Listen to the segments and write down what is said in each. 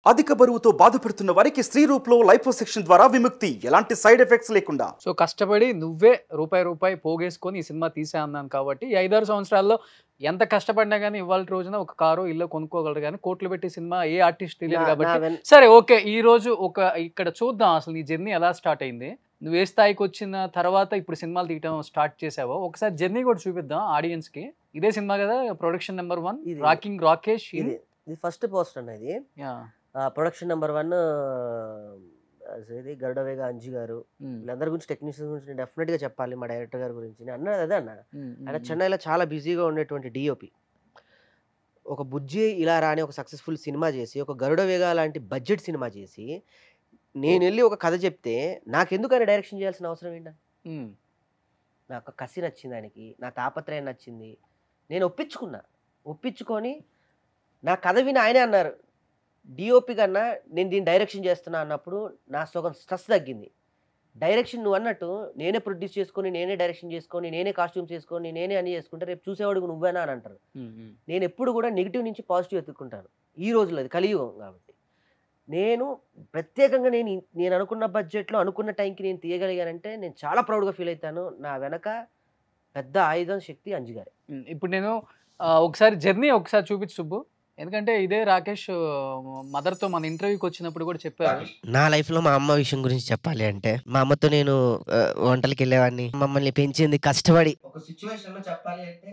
అధిక బరువుతో బాధపడుతున్న వారికి స్త్రీ రూప్లో లైపోసెక్షన్ ద్వారా విముక్తి ఎలాంటి సైడ్ ఎఫెక్ట్స్ లేకుండా సో కష్టపడి నువ్వే రూపాయి రూపాయి పోగేసుకొని ఈ సినిమా తీసే అన్నాను కాబట్టి ఈ ఐదారు సంవత్సరాల్లో ఎంత కష్టపడినా కానీ ఇవాళ రోజున ఒక కారు ఇల్లు కొనుక్కోగలరు కానీ కోట్లు పెట్టి సినిమా ఏ ఆర్టిస్ట్ తెలియదు నా- నా కాబట్టి వెన్- సరే ఓకే ఈ రోజు ఒక ఇక్కడ చూద్దాం అసలు నీ జర్నీ ఎలా స్టార్ట్ అయింది నువ్వు ఏ స్థాయికి వచ్చిన తర్వాత ఇప్పుడు సినిమాలు తీయటం స్టార్ట్ చేసావో ఒకసారి జర్నీ కూడా చూపిద్దాం ఆడియన్స్ కి ఇదే సినిమా కదా ప్రొడక్షన్ నెంబర్ వన్ ఇది. రాకింగ్ రాకేష్ ఇది ఇది ఫస్ట్ పోస్ట్ అన్న ఇది ప్రొడక్షన్ నెంబర్ వన్ ఇది గరుడవేగ అంజి గారు వీళ్ళందరి గురించి టెక్నీషియన్స్ గురించి నేను డెఫినెట్గా చెప్పాలి మా డైరెక్టర్ గారి గురించి నేను అన్నది అదే అన్న ఆయన చెన్నైలో చాలా బిజీగా ఉండేటువంటి డిఓపి ఒక బుజ్జి ఇలా రాని ఒక సక్సెస్ఫుల్ సినిమా చేసి ఒక గరుడవేగ లాంటి బడ్జెట్ సినిమా చేసి నేను వెళ్ళి ఒక కథ చెప్తే నాకెందుకు ఆయన డైరెక్షన్ చేయాల్సిన అవసరం ఏంటంటే నాకు కసి నచ్చింది ఆయనకి నా తాపత్రయం నచ్చింది నేను ఒప్పించుకున్నా ఒప్పించుకొని నా కథ విని ఆయనే అన్నారు డిఓపి కన్నా నేను దీన్ని డైరెక్షన్ చేస్తున్నా అన్నప్పుడు నా సగం స్ట్రెస్ తగ్గింది డైరెక్షన్ నువ్వు అన్నట్టు నేనే ప్రొడ్యూస్ చేసుకొని నేనే డైరెక్షన్ చేసుకొని నేనే కాస్ట్యూమ్స్ చేసుకొని నేనే అన్ని చేసుకుంటే రేపు చూసేవాడు నువ్వేనా అని అంటారు నేను ఎప్పుడు కూడా నెగిటివ్ నుంచి పాజిటివ్ ఎత్తుక్కుంటాను ఈ రోజులో అది కలియుగం కాబట్టి నేను ప్రత్యేకంగా నేను ఇన్- నేను అనుకున్న బడ్జెట్లో అనుకున్న టైంకి నేను తీయగలిగానంటే నేను చాలా ప్రౌడ్గా ఫీల్ అవుతాను నా వెనక పెద్ద ఆయుధం శక్తి అంజిగారే ఉమ్, ఇప్పుడు నేను ఆ, ఒకసారి జర్నీ ఒకసారి చూపించు సుబ్బు ఎందుకంటే ఇదే రాకేష్ మదర్తో మన ఇంటర్వ్యూకి వచ్చినప్పుడు కూడా చెప్పారు నా లైఫ్లో మా అమ్మ విషయం గురించి చెప్పాలి అంటే మా అమ్మతో నేను ఆ, వంటలకి వెళ్ళేవాడిని మమ్మల్ని పెంచింది కష్టపడి ఒక సిచ్యువేషన్ లో చెప్పాలి అంటే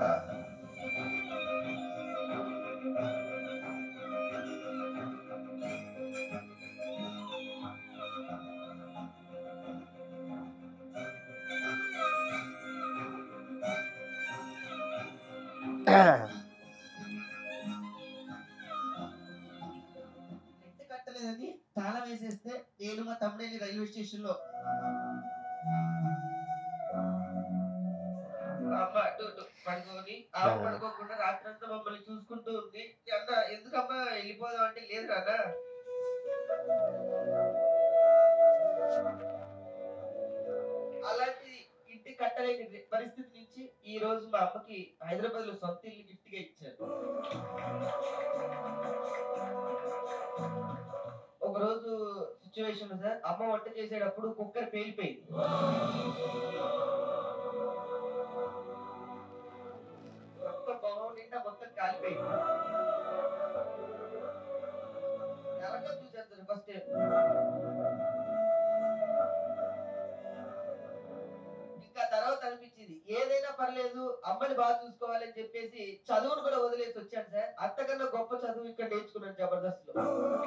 నెట్ కట్టలేదని తాళం వేసేస్తే నేను మా తమ్ముడేని రైల్వే స్టేషన్ లో అమ్మ అటు ఇటు పడుకొని ఆ ఆ. పడుకోకుండా రాత్రంతా మమ్మల్ని చూసుకుంటూ ఉంది అన్న ఎందుకమ్మా వెళ్ళిపోదాం అంటే లేదు నాన్న అలాంటి ఇంటి కట్టలేని పరిస్థితి నుంచి ఈ రోజు మా అమ్మకి హైదరాబాద్ లో సొంత ఇల్లు గిఫ్ట్ గా ఇచ్చారు ఒక రోజు సిచ్యువేషన్ సార్ అమ్మ వంట చేసేటప్పుడు కుక్కర్ పేలిపోయింది మొత్తం పొగం నిండా మొత్తం కాలిపోయింది నరకం చూసేస్తారు ఫస్ట్ ఇంకా తర్వాత అనిపించింది ఏదైనా పర్లేదు అమ్మని బాగా చూసుకోవాలని చెప్పేసి చదువును కూడా వదిలేసి వచ్చాను సార్ అంతకన్నా గొప్ప చదువు ఇక్కడ నేర్చుకున్నాను జబర్దస్త్ లో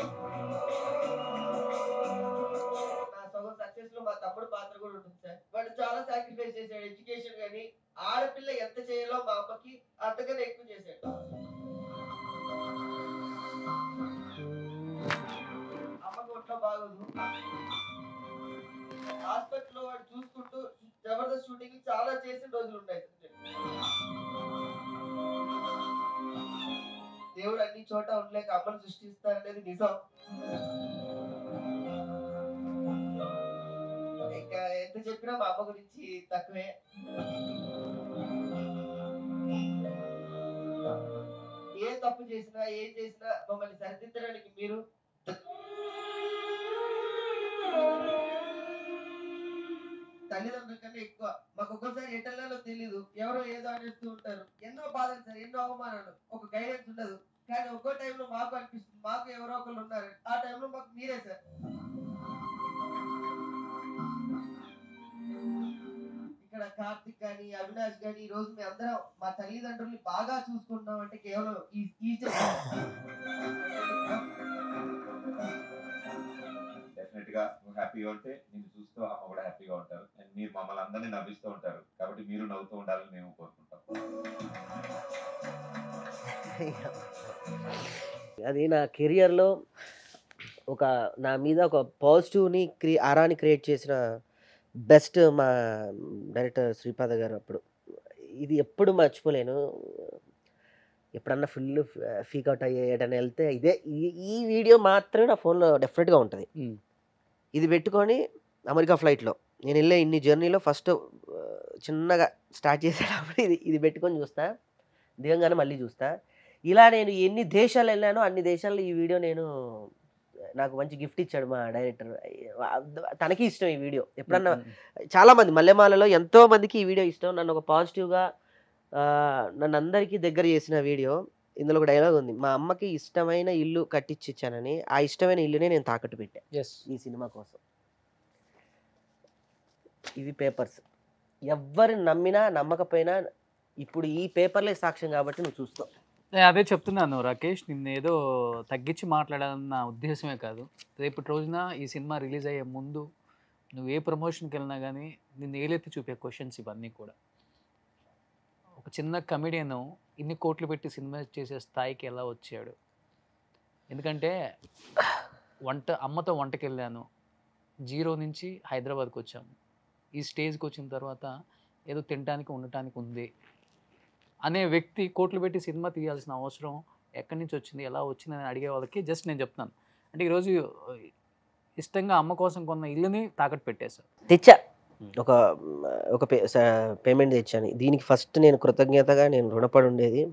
నా సగం సక్సెస్ లో మా తమ్ముడు పాత్ర కూడా ఉంటుంది సార్ వాడు చాలా సాక్రిఫైస్ చేశాడు ఎడ్యుకేషన్ గానీ ఆడపిల్ల ఎంత చేయాలో మా అమ్మకి అంతకన్నా ఎక్కువ చేశాడు అమ్మకి ఒంట్లో బాగోదు హాస్పిటల్లో వాడు చూసుకుంటూ జబర్దస్త్ షూటింగ్ చాలా చేసిన రోజులు ఉన్నాయి దేవుడు అన్ని చోట ఉండలేక అమ్మను సృష్టిస్తారనేది నిజం ఇంకా ఎంత చెప్పినా మా అమ్మ గురించి తక్కువే ఏ తప్పు చేసినా ఏం చేసినా మమ్మల్ని సరిదిద్దడానికి మీరు తల్లిదండ్రుల కన్నా ఎక్కువ మాకు ఒక్కోసారి ఎటల్లాలో తెలియదు ఎవరో ఏదో అనేస్తూ ఉంటారు ఎన్నో బాధలు సార్ ఎన్నో అవమానాలు ఒక గైడెన్స్ ఉండదు కానీ ఒక్కో టైంలో మాకు అనిపిస్తుంది మాకు ఎవరో ఒకరు ఉన్నారు ఆ టైంలో మాకు మీరే సార్ ఇక్కడ కార్తిక్ కానీ అవినాష్ కానీ ఈ రోజు మేము అందరం మా తల్లిదండ్రుల్ని బాగా చూసుకుంటున్నాం అంటే కేవలం ఈ ఈ డెఫినెట్ గా నువ్వు హ్యాపీగా ఉంటే నేను చూస్తూ అమ్మ కూడా హ్యాపీగా ఉంటారు అండ్ మీరు మమ్మల్ని అందరినీ నవ్విస్తూ ఉంటారు కాబట్టి మీరు నవ్వుతూ ఉండాలని మేము కోరుకుంటాం అది నా కెరియర్లో ఒక నా మీద ఒక పాజిటివ్ని క్రి ఆరాని క్రియేట్ చేసిన బెస్ట్ మా డైరెక్టర్ శ్రీపాద గారు అప్పుడు ఇది ఎప్పుడు మర్చిపోలేను ఎప్పుడన్నా ఫుల్ ఫీకౌట్ అయ్యే ఎటన్నా వెళ్తే ఇదే ఈ- ఈ వీడియో మాత్రమే నా ఫోన్లో డెఫినెట్గా ఉంటుంది Hmm. ఇది పెట్టుకొని అమెరికా ఫ్లైట్లో నేను వెళ్ళే ఇన్ని జర్నీలో ఫస్ట్ చిన్నగా స్టార్ట్ చేసేటప్పుడు ఇది ఇది పెట్టుకొని చూస్తా దిగంగానే మళ్ళీ చూస్తా ఇలా నేను ఎన్ని దేశాలు వెళ్ళానో అన్ని దేశాల్లో ఈ వీడియో నేను నాకు మంచి గిఫ్ట్ ఇచ్చాడు మా డైరెక్టర్ తనకి ఇష్టం ఈ వీడియో ఎప్పుడన్నా చాలా మంది మల్లెమాలలో ఎంతో మందికి ఈ వీడియో ఇష్టం నన్ను ఒక పాజిటివ్గా నన్ను అందరికీ దగ్గర చేసిన వీడియో ఇందులో ఒక డైలాగ్ ఉంది మా అమ్మకి ఇష్టమైన ఇల్లు కట్టించి ఇచ్చానని ఆ ఇష్టమైన ఇల్లునే నేను తాకట్టు పెట్టాను ఎస్ ఈ సినిమా కోసం ఇవి పేపర్స్ ఎవ్వరు నమ్మినా నమ్మకపోయినా ఇప్పుడు ఈ పేపర్లే సాక్ష్యం కాబట్టి నువ్వు చూస్తావు నేను అదే చెప్తున్నాను రాకేష్ నిన్ను ఏదో తగ్గించి మాట్లాడాలన్న ఉద్దేశమే కాదు రేపటి రోజున ఈ సినిమా రిలీజ్ అయ్యే ముందు నువ్వు ఏ ప్రమోషన్కి వెళ్ళినా కానీ నిన్ను ఏలెత్తి చూపే క్వశ్చన్స్ ఇవన్నీ కూడా ఒక చిన్న కమెడియన్ ఇన్ని కోట్లు పెట్టి సినిమా చేసే స్థాయికి ఎలా వచ్చాడు ఎందుకంటే వంట అమ్మతో వంటకి వెళ్ళాను జీరో నుంచి హైదరాబాద్కి వచ్చాము ఈ స్టేజ్కి వచ్చిన తర్వాత ఏదో తినడానికి ఉండటానికి ఉంది అనే వ్యక్తి కోట్లు పెట్టి సినిమా తీయాల్సిన అవసరం ఎక్కడి నుంచి వచ్చింది ఎలా వచ్చింది అని అడిగే వాళ్ళకి జస్ట్ నేను చెప్తాను అంటే ఈరోజు ఇష్టంగా అమ్మ కోసం కొన్న ఇల్లుని తాకట్టు పెట్టేశారు తెచ్చా ఒక ఒక పే పేమెంట్ తెచ్చాను దీనికి ఫస్ట్ నేను కృతజ్ఞతగా నేను రుణపడి ఉండేది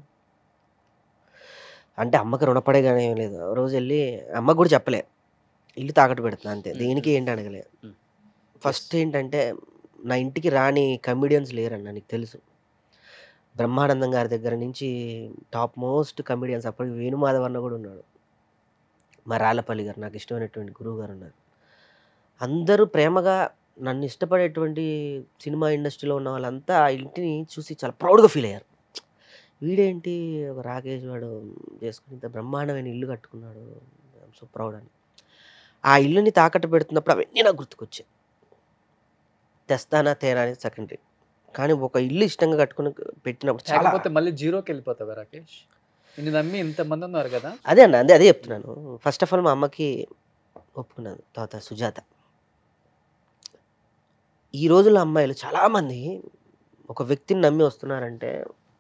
అంటే అమ్మకి రుణపడే కానీ ఏం లేదు ఆ రోజు వెళ్ళి అమ్మకు కూడా చెప్పలే ఇల్లు తాకట్టు పెడుతున్నా అంతే మ్మ్. దేనికి ఏంటి అడగలే మ్మ్. ఫస్ట్ ఏంటంటే నా ఇంటికి రాని కమిడియన్స్ లేరన్న నీకు తెలుసు బ్రహ్మానందం గారి దగ్గర నుంచి టాప్ మోస్ట్ కమిడియన్స్ అప్పటికి వేణుమాధవ్ అన్న కూడా ఉన్నాడు మా రాళ్ళపల్లి గారు నాకు ఇష్టమైనటువంటి గురువు గారు ఉన్నారు అందరూ ప్రేమగా నన్ను ఇష్టపడేటువంటి సినిమా ఇండస్ట్రీలో ఉన్న వాళ్ళంతా ఆ ఇంటిని చూసి చాలా ప్రౌడ్గా ఫీల్ అయ్యారు వీడేంటి ఒక రాకేష్ వాడు చేసుకుని ఇంత బ్రహ్మాండమైన ఇల్లు కట్టుకున్నాడు సో ప్రౌడ్ అని ఆ ఇల్లుని తాకట్టు పెడుతున్నప్పుడు అవన్నీ నాకు గుర్తుకొచ్చాయి తెస్తానా తేనా అనేది సెకండరీ కానీ ఒక ఇల్లు ఇష్టంగా కట్టుకుని పెట్టినప్పుడు చాలా లేకపోతే మళ్ళీ జీరోకి వెళ్ళిపోతావా రాకేష్ నిన్ను నమ్మి ఇంతమంది ఉన్నారు కదా అదే అన్న అదే అదే చెప్తున్నాను ఫస్ట్ ఆఫ్ ఆల్ మా అమ్మకి ఒప్పుకున్నాను తర్వాత సుజాత ఈ రోజుల్లో అమ్మాయిలు చాలామంది ఒక వ్యక్తిని నమ్మి వస్తున్నారంటే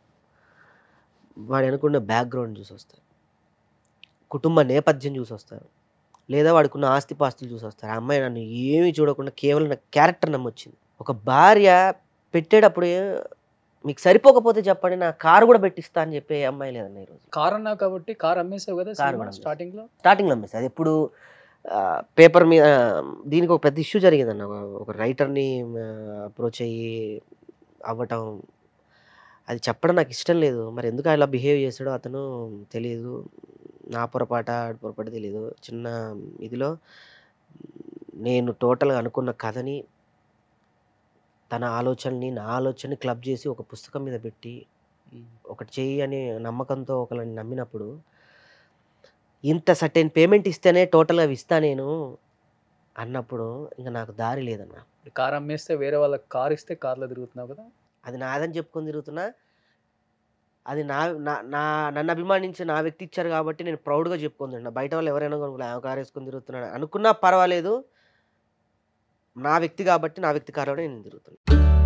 వాడు అనుకున్న బ్యాక్గ్రౌండ్ చూసి వస్తారు కుటుంబ నేపథ్యం చూసి వస్తారు లేదా వాడుకున్న ఆస్తిపాస్తులు చూసి వస్తారు ఆ అమ్మాయి నన్ను ఏమీ చూడకుండా కేవలం నా క్యారెక్టర్ నమ్మొచ్చింది ఒక భార్య పెట్టేటప్పుడు మీకు సరిపోకపోతే చెప్పండి నా కారు కూడా పెట్టిస్తా అని చెప్పే అమ్మాయి లేదన్న ఈరోజు కార్ అన్నావు కాబట్టి కార్ అమ్మేసావు కదా కార్ కూడా అమ్మేసా. స్టార్టింగ్ లో స్టార్టింగ్లో అమ్మేసి అది ఎప్పుడు పేపర్ మీద దీనికి ఒక పెద్ద ఇష్యూ జరిగిందన్న ఒక- ఒక రైటర్ని అప్రోచ్ అయ్యి అవ్వటం అది చెప్పడం నాకు ఇష్టం లేదు మరి ఎందుకు అలా బిహేవ్ చేశాడో అతను తెలియదు నా పొరపాట ఆడి పొరపాటు తెలియదు చిన్న ఇదిలో నేను టోటల్గా అనుకున్న కథని తన ఆలోచనని నా ఆలోచనని క్లబ్ చేసి ఒక పుస్తకం మీద పెట్టి ఒకటి చెయ్యి అనే నమ్మకంతో ఒకరిని నమ్మినప్పుడు ఇంత సర్టెన్ పేమెంట్ ఇస్తేనే టోటల్గా ఇస్తా నేను అన్నప్పుడు ఇంకా నాకు దారి లేదన్న కార్ అమ్మేస్తే వేరే వాళ్ళకి కార్ ఇస్తే కార్లో తిరుగుతున్నావు కదా అది నాదని చెప్పుకొని తిరుగుతున్నా అది నా నా నా నన్ను అభిమానించి నా వ్యక్తి ఇచ్చారు కాబట్టి నేను ప్రౌడ్గా చెప్పుకొని తింటున్నా బయట వాళ్ళు ఎవరైనా కొనుక్కో ఆ కారు వేసుకొని తిరుగుతున్నాడు అనుకున్నా పర్వాలేదు నా వ్యక్తి కాబట్టి నా వ్యక్తి కారులోనే నేను తిరుగుతున్నాను